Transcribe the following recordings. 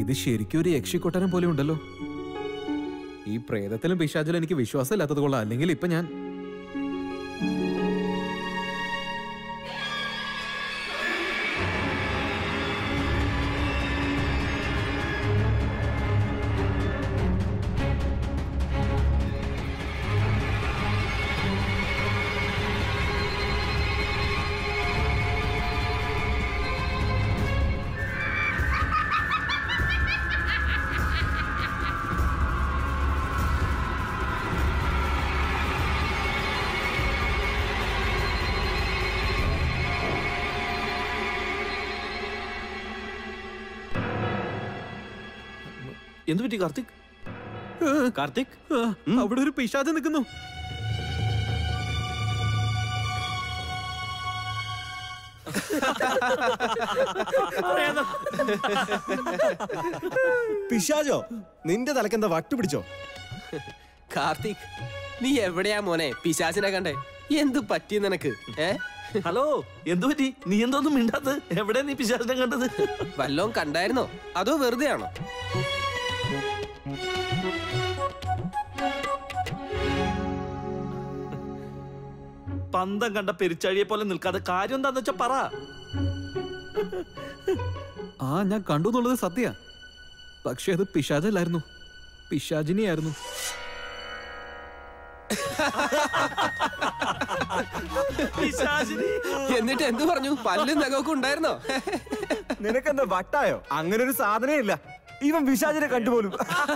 ഇത് ശരിക്കും ഒരു യക്ഷിക്കൊട്ടാരം പോലെ ഉണ്ടല്ലോ ഈ പ്രേതത്തിലും പിശാചിലും എനിക്ക് വിശ്വാസമില്ലാത്തത് കൊള്ളാം അല്ലെങ്കിൽ ഇപ്പൊ ഞാൻ എന്തു പറ്റി കാർത്തിക് കാർത്തിക് ആ, അവിടെ ഒരു പിശാച് നിൽക്കുന്നു പിശാചോ നിന്റെ തലക്കെന്താ വട്ടു പിടിച്ചോ കാർത്തിക് നീ എവിടെയാ മോനെ പിശാചിനെ കണ്ടേ എന്ത് പറ്റി നിനക്ക് ഏ ഹലോ എന്തു പറ്റി നീ എന്തോന്നും മിണ്ടാത്ത് എവിടെ നീ പിശാചിനെ കണ്ടത് വല്ലോം കണ്ടായിരുന്നോ അതോ വെറുതെ ആണോ പന്തം കണ്ട പെരിച്ചാഴിയെ പോലെ നിൽക്കാതെ കാര്യം എന്താന്ന് വെച്ചാ പറ ആ ഞാൻ കണ്ടു എന്നുള്ളത് സത്യ പക്ഷെ അത് പിശാചല്ലായിരുന്നു പിശാചിനിയായിരുന്നു പിശാചിനി എന്നിട്ട് എന്ത് പറഞ്ഞു പല്ലും നഖമൊക്കെ ഉണ്ടായിരുന്നോ നിനക്കെന്താ വട്ടായോ അങ്ങനെ ഒരു സാധനേ ഇല്ല ഇവൻ പിശാചിനെ കണ്ടുപോലും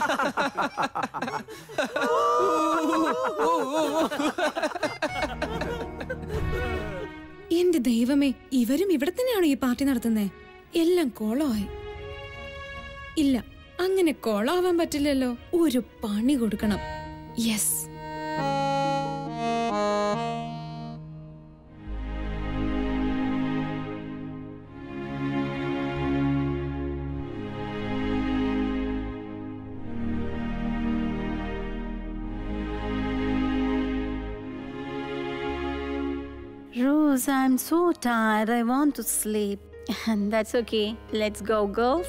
എന്റെ ദൈവമേ ഇവരും ഇവിടെ തന്നെയാണോ ഈ പാർട്ടി നടത്തുന്നേ എല്ലാം കോളമായി ഇല്ല അങ്ങനെ കോളാവാൻ പറ്റില്ലല്ലോ ഒരു പണി കൊടുക്കണം yes Rose, I'm so tired. I want to sleep. And that's okay. Let's go, girls.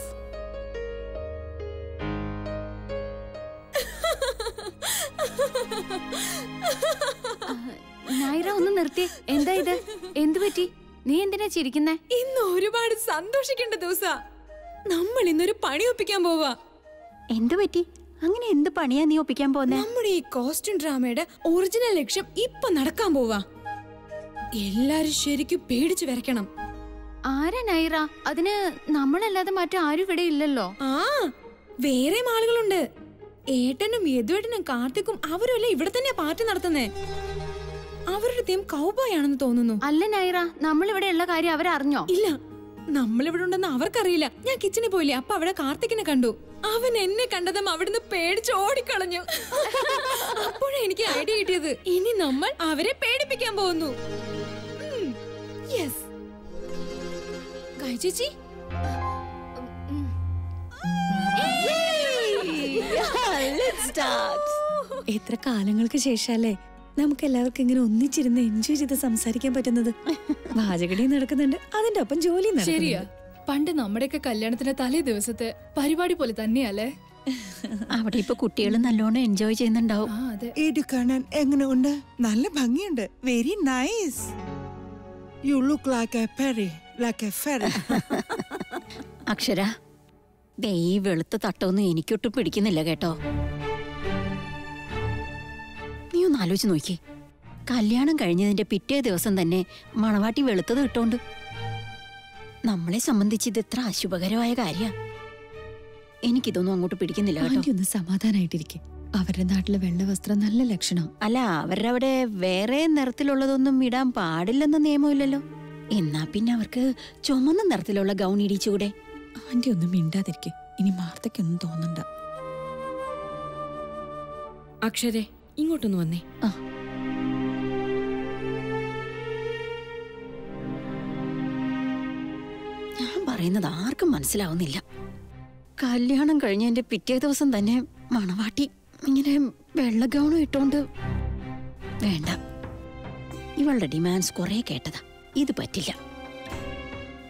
Naira ഒന്ന് നിർത്തി എന്താ ഇത് എന്തു പറ്റി നീ എന്തിനാ ചിരിക്കുന്നേ ഇന്ന് ഒരുപാട് സന്തോഷിക്കേണ്ട ദിവസ നമ്മൾ ഇന്നൊരു പണി ഒപ്പിക്കാൻ പോവാ എന്തു പറ്റി അങ്ങനെ എന്ത് പണിയാ നീ ഒപ്പിക്കാൻ പോന്നെ നമ്മുടെ ഈ കോസ്റ്റ്യൂം ഡ്രാമയുടെ ഒറിജിനൽ ലക്ഷ്യം ഇപ്പൊ നടക്കാൻ പോവാ എല്ലാരും ശരിക്കും പേടിച്ചു വരയ്ക്കണം ആരാ നൈറ അതിന് നമ്മളല്ലാതെ മറ്റാരും ഇവിടെ ഇല്ലല്ലോ ആ വേറെ ആളുകളുണ്ട് ഏട്ടനും യദുവേട്ടനും കാർത്തിക്കും അവരെല്ലാം ഇവിടെ തന്നെയാ പാർട്ടി നടത്തുന്നേ അവരുടെ തീം കൗബോയ് ആണെന്ന് തോന്നുന്നു അല്ല നൈറ നമ്മളിവിടെ ഉള്ള കാര്യം അവരറിഞ്ഞോ ഇല്ല നമ്മളിവിടെ ഉണ്ടെന്ന് അവർക്കറിയില്ല ഞാൻ കിച്ചണിൽ പോയില്ലേ അപ്പൊ അവിടെ കാർത്തിക്കിനെ കണ്ടു അവൻ എന്നെ കണ്ടതും അവിടുന്ന് പേടിച്ച് ഓടിക്കളഞ്ഞു അപ്പോഴാ എനിക്ക് ഐഡിയ കിട്ടിയത് ഇനി നമ്മൾ അവരെ പേടിപ്പിക്കാൻ പോകുന്നു യെസ് ചേച്ചി എത്ര കാലങ്ങൾക്ക് ശേഷല്ലേ നമുക്ക് എല്ലാവർക്കും ഇങ്ങനെ ഒന്നിച്ചിരുന്ന് എൻജോയ് ചെയ്ത് സംസാരിക്കാൻ പറ്റുന്നത് വാചകടി നടക്കുന്നുണ്ട് അതിന്റെ ഒപ്പം ജോലി ശരിയാ പണ്ട് നമ്മുടെയൊക്കെ കല്യാണത്തിന്റെ തലേ ദിവസത്തെ പരിപാടി പോലെ തന്നെയല്ലേ അവിടെ ഇപ്പൊ കുട്ടികൾ നല്ലോണം എൻജോയ് ചെയ്യുന്നുണ്ടാവും ആ അതെ ഇത് കാണാൻ എങ്ങനെയുണ്ട് നല്ല ഭംഗിയുണ്ട് very nice you look like a പെരി ലൈക്ക് എ ഫെറി അക്ഷര ദേ ഈ വെളുത്ത തട്ടൊന്നും എനിക്കൊട്ടും പിടിക്കുന്നില്ല കേട്ടോ നീ ഒന്ന് ആലോചിച്ച് നോക്കി കല്യാണം കഴിഞ്ഞതിന്റെ പിറ്റേ ദിവസം തന്നെ മണവാട്ടി വെളുത്തത് ഇട്ടോണ്ട് നമ്മളെ സംബന്ധിച്ച് ഇത് ഇത്ര അശുഭകരമായ കാര്യ എനിക്കിതൊന്നും അങ്ങോട്ട് പിടിക്കുന്നില്ല കേട്ടോ ആന്റി ഒന്ന് സമാധാനായിട്ടിരിക്കെ അവരുടെ നാട്ടിലെ വെള്ള വസ്ത്രം നല്ല ലക്ഷണം അല്ല അവരുടെ അവിടെ വേറെ നിറത്തിലുള്ളതൊന്നും ഇടാൻ പാടില്ലെന്ന നിയമമില്ലല്ലോ എന്നാ പിന്നെ അവർക്ക് ചുമന്ന നിറത്തിലുള്ള ഗൗൺ ഇടിച്ചുകൂടെ ആന്റി ഒന്നും മിണ്ടാതിരിക്കെ ഇനി മാർത്തയ്ക്കൊന്നും തോന്നണ്ട അക്ഷരെ ഇങ്ങോട്ടൊന്ന് വന്നേ ഞാൻ പറയുന്നത് ആർക്കും മനസ്സിലാവുന്നില്ല കല്യാണം കഴിഞ്ഞതിന്റെ പിറ്റേ ദിവസം തന്നെ മണവാട്ടി ഇങ്ങനെ വെള്ള ഗൗണം ഇട്ടോണ്ട് വേണ്ട ഇവളുടെ ഡിമാൻഡ്സ് കുറെ കേട്ടതാ ഇത് പറ്റില്ല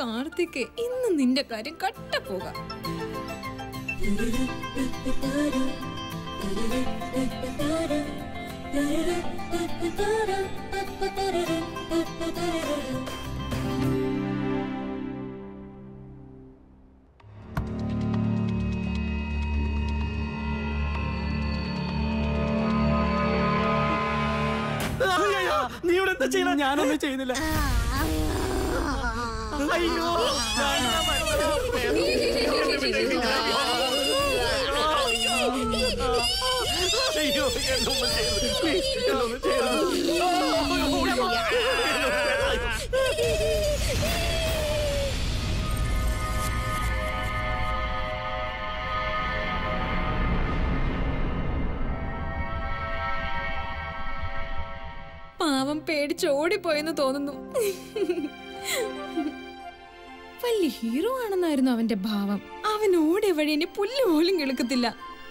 കാർത്തിക് ഇന്ന് നിന്റെ കാര്യം കട്ട പോകാം അയ്യോ, നീ ഇവിടെ എന്താ ചെയ്യണ ഞാനൊന്നും ചെയ്യുന്നില്ല അയ്യോ അയ്യോ എന്നൊന്നും ചെയ്യരുത് പ്ലീസ് എന്നൊന്നും പാവം പേടിച്ച് ഓടിപ്പോയെന്ന് തോന്നുന്നു വലിയ ഹീറോ ആണെന്നായിരുന്നു അവന്റെ ഭാവം അവൻ ഓടിയ വഴി ഇനി പുല്ല് പോലും കിളുക്കത്തില്ല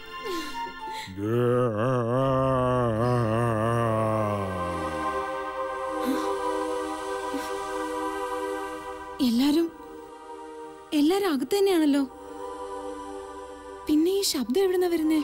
എല്ലാരും എല്ലാരും അകത്ത് തന്നെയാണല്ലോ പിന്നെ ഈ ശബ്ദം എവിടുന്നാ വരുന്നേ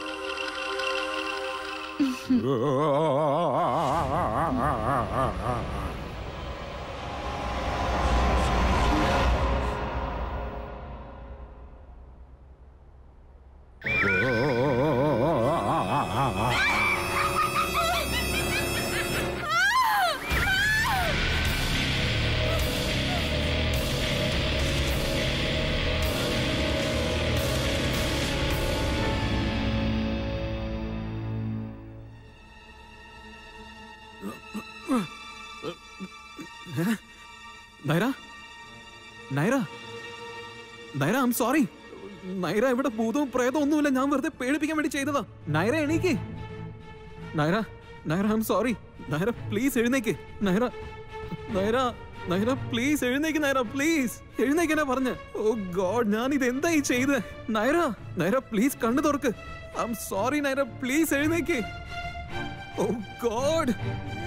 നൈറ നൈറ നൈറ ഐം സോറി നൈറ ഇവിടെ ഭൂതവും പ്രേതവും ഒന്നുമില്ല ഞാൻ വെറുതെ പേടിപ്പിക്കാൻ വേണ്ടി ചെയ്തതാ നൈറ എണീക്ക് Naira Naira I'm sorry Naira please എഴുന്നേക്ക് നൈറ നൈറ നൈറ പ്ലീസ് എഴുന്നേക്ക് നൈറ പ്ലീസ് എഴുന്നേക്കാനാ പറഞ്ഞ ഓ ഗോഡ് ഞാൻ ഇത് എന്തായി ചെയ്ത് നൈറ നൈറ പ്ലീസ് കണ്ണു തുറക്ക് I am sorry Naira please എഴുന്നേക്ക് ഓ ഗോഡ്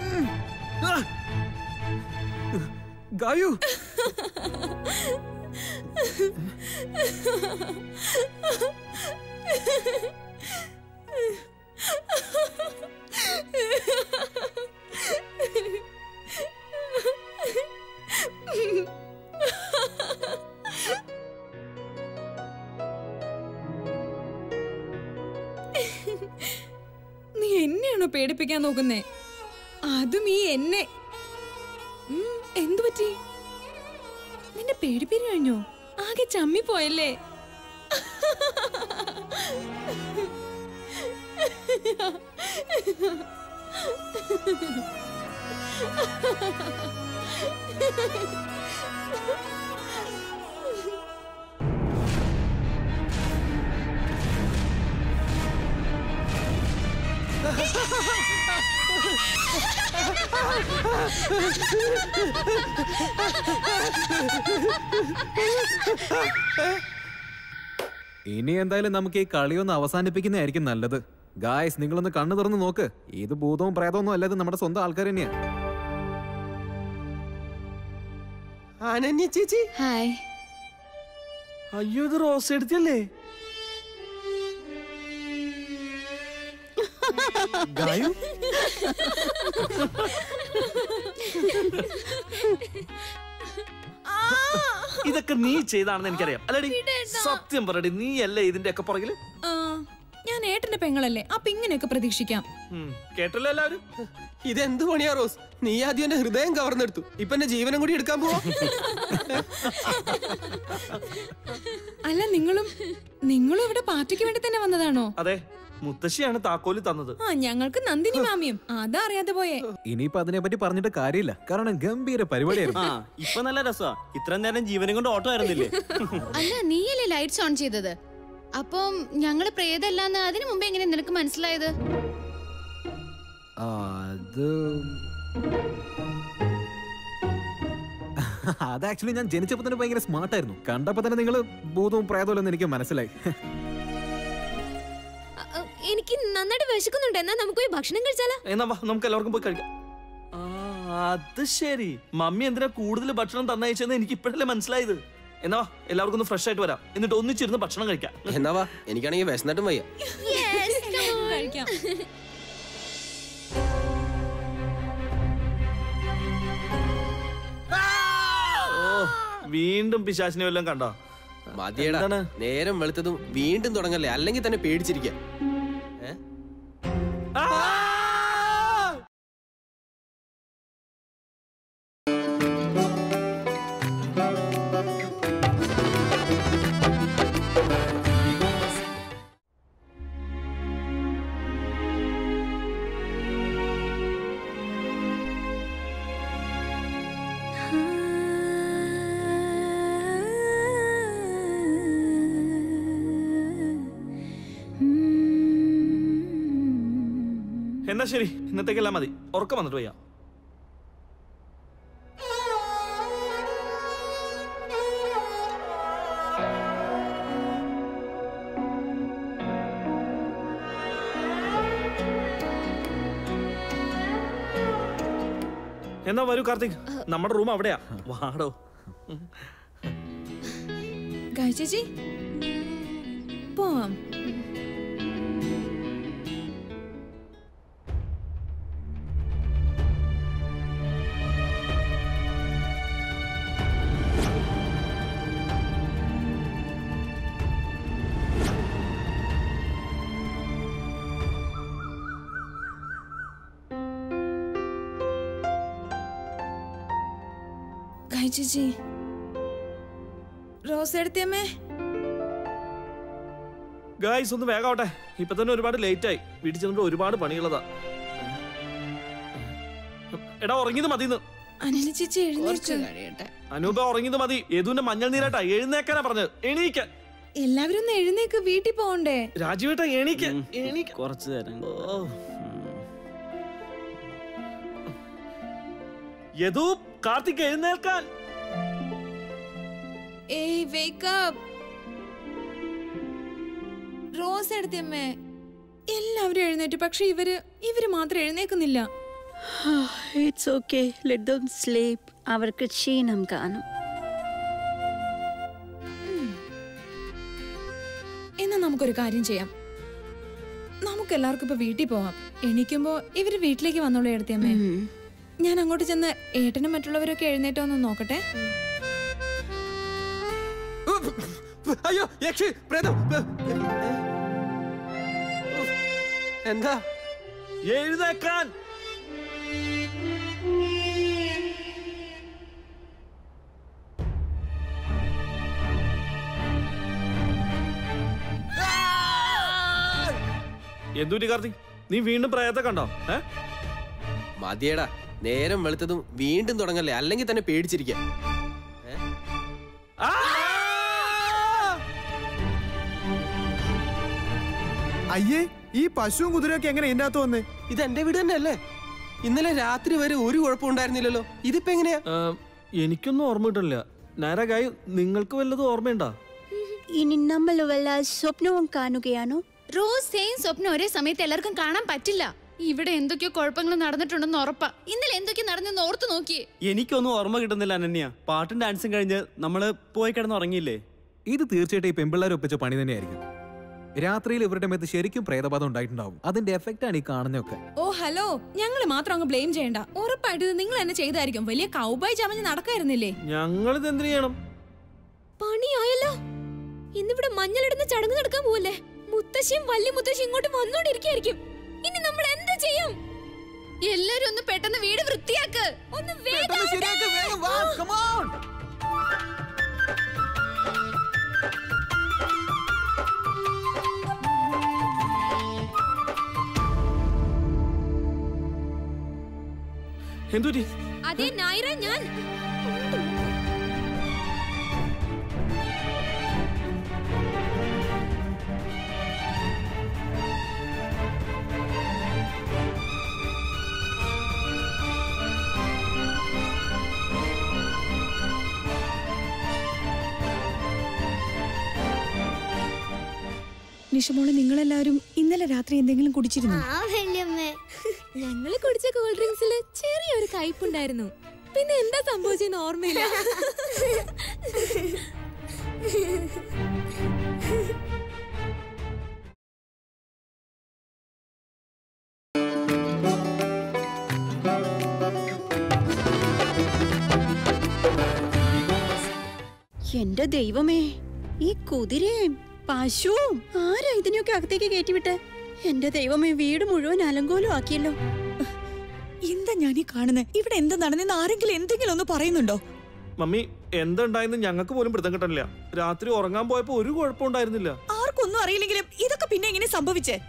ഗായു നീ എന്നെയാണോ പേടിപ്പിക്കാൻ നോക്കുന്നേ അതും ഈ എന്നെ ഉം, എന്തു പറ്റി നിന്റെ പേടിപ്പേര് കഴിഞ്ഞോ ആകെ ചമ്മി പോയല്ലേ ഇനി എന്തായാലും നമുക്ക് ഈ കളിയൊന്ന് അവസാനിപ്പിക്കുന്നതായിരിക്കും നല്ലത് ഗായ്സ് നിങ്ങളൊന്ന് കണ്ണു തുറന്ന് നോക്ക് ഇത് ഭൂതവും പ്രേതവും അല്ല ഇത് നമ്മുടെ സ്വന്തം ആൾക്കാർ തന്നെയാ അനന്യ ചേച്ചി ഹായ് അയ്യോ ഇത് റോസ് എടുത്തല്ലേ ഗായു ഇതൊക്കെ നീ ചെയ്താണെന്ന് എനിക്കറിയാം അല്ലടി സത്യം പറയടി നീ അല്ലേ ഇതിന്റെ ഒക്കെ പുറകില് ആ, ഞാൻ ഏട്ടന്റെ പെങ്ങളല്ലേ അപ്പൊ ഇങ്ങനെയൊക്കെ പ്രതീക്ഷിക്കാം ഉം, കേട്ടല്ലോ എല്ലാവരും ഇതെന്ത് പണിയാ റോസ് നീ ആദ്യം എന്റെ ഹൃദയം കവർന്നെടുത്തു ഇപ്പൊ എന്റെ ജീവനം കൂടി എടുക്കാൻ പോവാ അല്ല നിങ്ങളും നിങ്ങളും ഇവിടെ പാർട്ടിക്ക് വേണ്ടി തന്നെ വന്നതാണോ അതെ മുത്തശ്ശിയാണ് താക്കോല് തന്നത് ആ ഞങ്ങൾക്ക് നന്ദിനി മാമിയും അതാ അറിയാതെ പോയേ ഇനിയിപ്പോ അതിനെ പറ്റി പറഞ്ഞിട്ട് കാര്യമില്ല കാരണം ഗംഭീര പരിപാടിയായിരുന്നു ആ ഇപ്പൊ നല്ല രസാ ഇത്ര നേരം ജീവനും കൊണ്ട് ഓട്ടോ ആയിരുന്നില്ലേ അല്ല നീയല്ലേ ലൈറ്റ്സ് ഓൺ ചെയ്തത് അപ്പം ഞങ്ങള് പ്രേതല്ലാന്ന് അതിനു മുമ്പ് എങ്ങനെ നിനക്ക് മനസ്സിലായത് ആ, അത് അത് ആക്ച്വലി ഞാൻ ജനിച്ചപ്പോ തന്നെ ഭയങ്കര സ്മാർട്ടായിരുന്നു കണ്ടപ്പോ തന്നെ നിങ്ങൾ ഭൂതവും പ്രേതവും എനിക്ക് മനസ്സിലായി അ, അ, എനിക്ക് നന്നായിട്ട് വിശക്കുന്നുണ്ട് എന്നാ നമുക്ക് പോയി ഭക്ഷണം കഴിച്ചാലോ എന്നാ വാ നമുക്ക് എല്ലാവർക്കും പോയി കഴിക്കാം ആ അത് ശരി മമ്മി എന്തിനാ കൂടുതൽ ഭക്ഷണം തന്നയച്ചെന്ന് എനിക്ക് ഇപ്പോഴല്ലേ മനസ്സിലായത് എന്നാ വാ, എല്ലാവർക്കും ഒന്ന് ഫ്രഷ് ആയിട്ട് വരാം എന്നിട്ട് ഒന്നിച്ചിരുന്ന് ഭക്ഷണം കഴിക്കാം എന്നാ വാ എനിക്കാണെങ്കിൽ വിശന്നിട്ടും വയ്യ കഴിക്കാം ഓ വീണ്ടും പിശാചിനെ വല്ലതും കണ്ടോ മതിയടാ നേരം വെളുത്തതും വീണ്ടും തുടങ്ങല്ലേ അല്ലെങ്കിൽ തന്നെ പേടിച്ചിരിക്കാം ഏ? എന്നാ ശരി ഇന്നത്തേക്കെല്ലാം മതി ഉറക്കം വന്നിട്ട് വയ്യ എന്നാ വരൂ കാർത്തിക് നമ്മുടെ റൂം അവിടെയാ വാടോ ഗായ ചേച്ചി പോവാം ഗായ ചേച്ചി റോസ് എടുത്തിയമ്മേ ഗായ്സ് ഒന്ന് വേഗാവട്ടെ ഇപ്പൊ തന്നെ ഒരുപാട് ലേറ്റ് ആയി വീട്ടിൽ ചെന്നിട്ട് ഒരുപാട് പണിയുള്ളതാ എടാ ഉറങ്ങിയത് മതിന്ന് അനില ചേച്ചി എഴുന്നേറ്റ് അനൂപ ഉറങ്ങിയത് മതി യദുവിന്റെ മഞ്ഞൾ നീരാട്ടാ എഴുന്നേക്കാനാ പറഞ്ഞത് എണീക്ക എല്ലാവരും ഒന്ന് എഴുന്നേക്ക് വീട്ടിൽ പോകണ്ടേ രാജുവേട്ട എണീക്ക എണീക്ക കുറച്ച് നേരം ഓ. യദു കാർത്തിക് എഴുന്നേൽക്കാൻ ഏയ് വേക്ക് അപ്പ് റോസ് എടുത്തമ്മേ എല്ലാവരും എഴുന്നേറ്റ് പക്ഷെ ഇവര് ഇവര് മാത്രം എഴുന്നേക്കുന്നില്ല it's okay let them sleep അവർക്ക് ക്ഷീണം കാണും എന്നാ നമുക്കൊരു കാര്യം ചെയ്യാം നമുക്ക് എല്ലാവർക്കും ഇപ്പൊ വീട്ടിൽ പോവാം എണീക്കുമ്പോ ഇവര് വീട്ടിലേക്ക് വന്നോളൂ എടുത്തമ്മേ ഞാൻ അങ്ങോട്ട് ചെന്ന് ഏട്ടനും മറ്റുള്ളവരൊക്കെ എഴുന്നേറ്റോ ഒന്ന് നോക്കട്ടെ അയ്യോ യക്ഷി പ്രേതം എന്താ എഴുന്നേക്കാൻ എന്തുറ്റി കാർത്തിക് നീ വീണ്ടും പ്രയത്തെ കണ്ടോ ഏ മതിയടാ നേരം വെളുത്തതും വീണ്ടും തുടങ്ങല്ലേ അല്ലെങ്കിൽ തന്നെ പേടിച്ചിരിക്കാം അയ്യേ ഈ പശുവും കുതിരയൊക്കെ എങ്ങനെ ഇതിന്റെ അകത്ത് വന്ന് ഇത് എന്റെ വീട് തന്നെയല്ലേ ഇന്നലെ രാത്രി വരെ ഒരു കുഴപ്പം ഉണ്ടായിരുന്നില്ലല്ലോ ഇതിപ്പോ എങ്ങനെയാ എനിക്കൊന്നും ഓർമ്മ കിട്ടില്ല നാരാഗായി നിങ്ങൾക്ക് വല്ലതും ഓർമ്മയുണ്ടോ ഇനി നമ്മൾ വല്ല സ്വപ്നവും കാണുകയാണോ റോസ് സെയിം സ്വപ്നം ഒരേ സമയത്ത് എല്ലാവർക്കും കാണാൻ പറ്റില്ല ഇവിടെ എന്തൊക്കെയോ കുഴപ്പങ്ങൾ നടന്നിട്ടുണ്ടെന്ന് ഉറപ്പാ ഇന്നലെ എന്തൊക്കെയോ നടന്നെന്ന് ഓർത്തു നോക്കിയേ എനിക്കൊന്നും ഓർമ്മ കിട്ടുന്നില്ല അനന്യ പാട്ടും ഡാൻസും കഴിഞ്ഞ് നമ്മള് പോയി കിടന്ന് ഉറങ്ങിയില്ലേ ഇത് തീർച്ചയായിട്ടും ഈ പെമ്പിള്ളേർ ഒപ്പിച്ച പണി തന്നെയായിരിക്കും രാത്രിയിൽ ഇവരുടെ മേത്ത് ശരിക്കും പ്രേതബാധ ഉണ്ടായിട്ടുണ്ടാവും അതിന്റെ എഫക്റ്റ് ആണ് ഈ കാണുന്നതൊക്കെ ഓ ഹലോ ഞങ്ങള് മാത്രം അങ്ങ് ബ്ലെയിം ചെയ്യണ്ട ഉറപ്പായിട്ട് ഇത് നിങ്ങൾ തന്നെ ചെയ്തായിരിക്കും വലിയ കൗബായി ചമഞ്ഞ് നടക്കായിരുന്നില്ലേ ഞങ്ങളിത് എന്തിനു ചെയ്യണം പണിയായല്ലോ ഇന്നിവിടെ മഞ്ഞളിടുന്ന ചടങ്ങ് നടക്കാൻ പോവല്ലേ മുത്തശ്ശിയും വല്യ മുത്തശ്ശിയും ഇങ്ങോട്ട് വന്നോണ്ടിരിക്കായിരിക്കും ഇനി നമ്മൾ എന്ത് ചെയ്യും എല്ലാരും ഒന്ന് പെട്ടെന്ന് വീട് വൃത്തിയാക്ക് ഒന്ന് വേഗം എന്തുറ്റി അതെ നായര ഞാൻ നിഷമോളെ നിങ്ങളെല്ലാവരും ഇന്നലെ രാത്രി എന്തെങ്കിലും കുടിച്ചിരുന്നു ആ വല്യമ്മേ ഞങ്ങള് കുടിച്ച കൂൾ ഡ്രിങ്ക്സിൽ ചെറിയൊരു കയ്പുണ്ടായിരുന്നു പിന്നെ എന്താ സംഭവിച്ചെന്ന് ഓർമ്മയില്ല എന്റെ ദൈവമേ ഈ കുതിരയും പശുവും ആരാ ഇതിനെയൊക്കെ അകത്തേക്ക് കയറ്റിവിട്ടെ എന്റെ ദൈവമേ വീട് മുഴുവൻ അലങ്കോലം ആക്കിയല്ലോ എന്താ ഞാൻ ഈ കാണുന്നത് ഇവിടെ എന്താ നടന്നെന്ന് ആരെങ്കിലും എന്തെങ്കിലും ഒന്ന് പറയുന്നുണ്ടോ മമ്മി എന്തുണ്ടായെന്ന് ഞങ്ങൾക്ക് പോലും പിടുത്തം കിട്ടണില്ല രാത്രി ഉറങ്ങാൻ പോയപ്പോ ഒരു കുഴപ്പമുണ്ടായിരുന്നില്ല ആർക്കൊന്നും അറിയില്ലെങ്കിലും ഇതൊക്കെ പിന്നെ എങ്ങനെ സംഭവിച്ചേ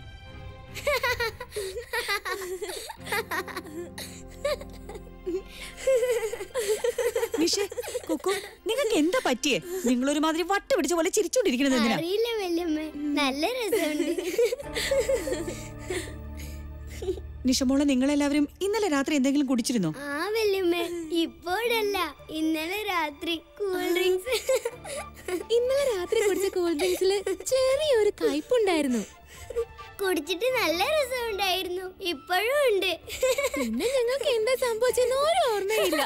നിഷേ കുക്കു നിങ്ങൾക്ക് എന്താ പറ്റിയേ നിങ്ങൾ ഒരുമാതിരി വട്ട് പിടിച്ച പോലെ ചിരിച്ചോണ്ടിരിക്കണത് എന്തിനാ അറിയില്ല വല്യമ്മ നല്ല രസമുണ്ട് നിഷമോളെ നിങ്ങളെല്ലാവരും ഇന്നലെ രാത്രി എന്തെങ്കിലും കുടിച്ചിരുന്നോ ആ വല്യമ്മ ഇപ്പോഴല്ല ഇന്നലെ രാത്രി കൂൾ ഡ്രിങ്ക്സ് ഇന്നലെ രാത്രി കുടിച്ച കൂൾ ഡ്രിങ്ക്സിൽ ചെറിയൊരു കയ്പുണ്ടായിരുന്നു കുടിച്ചിട്ട് നല്ല രസമുണ്ടായിരുന്നു ഇപ്പോഴും ഉണ്ട് പിന്നെ ഞങ്ങൾക്ക് എന്താ സംഭവിച്ചെന്ന് ഒരു ഓർമ്മയില്ല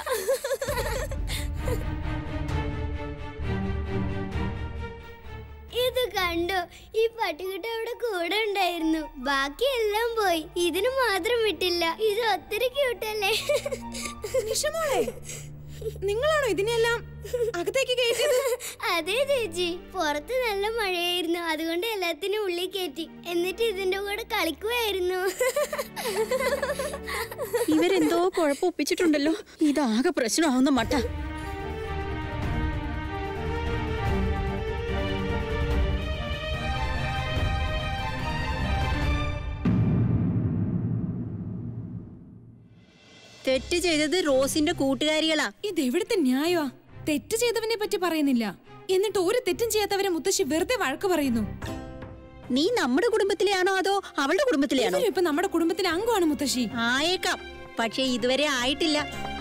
ഇത് കണ്ടോ ഈ പട്ടിക്കുട്ട അവിടെ കൂടെ ഉണ്ടായിരുന്നു ബാക്കി എല്ലാം പോയി ഇതിന് മാത്രം വിട്ടില്ല ഇത് ഒത്തിരി ക്യൂട്ടല്ലേ നിഷമോളെ നിങ്ങളാണോ ഇതിനെല്ലാം അകത്തേക്ക് കയറ്റിയത് അതെ ചേച്ചി പുറത്ത് നല്ല മഴയായിരുന്നു അതുകൊണ്ട് എല്ലാത്തിനും ഉള്ളിൽ കയറ്റി എന്നിട്ട് ഇതിന്റെ കൂടെ കളിക്കുമായിരുന്നു ഇവരെന്തോ കുഴപ്പം ഒപ്പിച്ചിട്ടുണ്ടല്ലോ ഇതാകെ പ്രശ്നമാവുന്ന മട്ട തെറ്റ് ചെയ്തത് റോസിന്റെ കൂട്ടുകാരികളാ ഇത് എവിടുത്തെ ന്യായമാ തെറ്റ് ചെയ്തവനെ പറ്റി പറയുന്നില്ല എന്നിട്ട് ഒരു തെറ്റും ചെയ്യാത്തവരെ മുത്തശ്ശി വെറുതെ വഴക്ക് പറയുന്നു നീ നമ്മുടെ കുടുംബത്തിലെയാണോ അതോ അവളുടെ കുടുംബത്തിലെയാണോ ഇവരും ഇപ്പൊ നമ്മുടെ കുടുംബത്തിലെ അംഗമാണ് മുത്തശ്ശി ആയേക്കാം പക്ഷെ ഇതുവരെ ആയിട്ടില്ല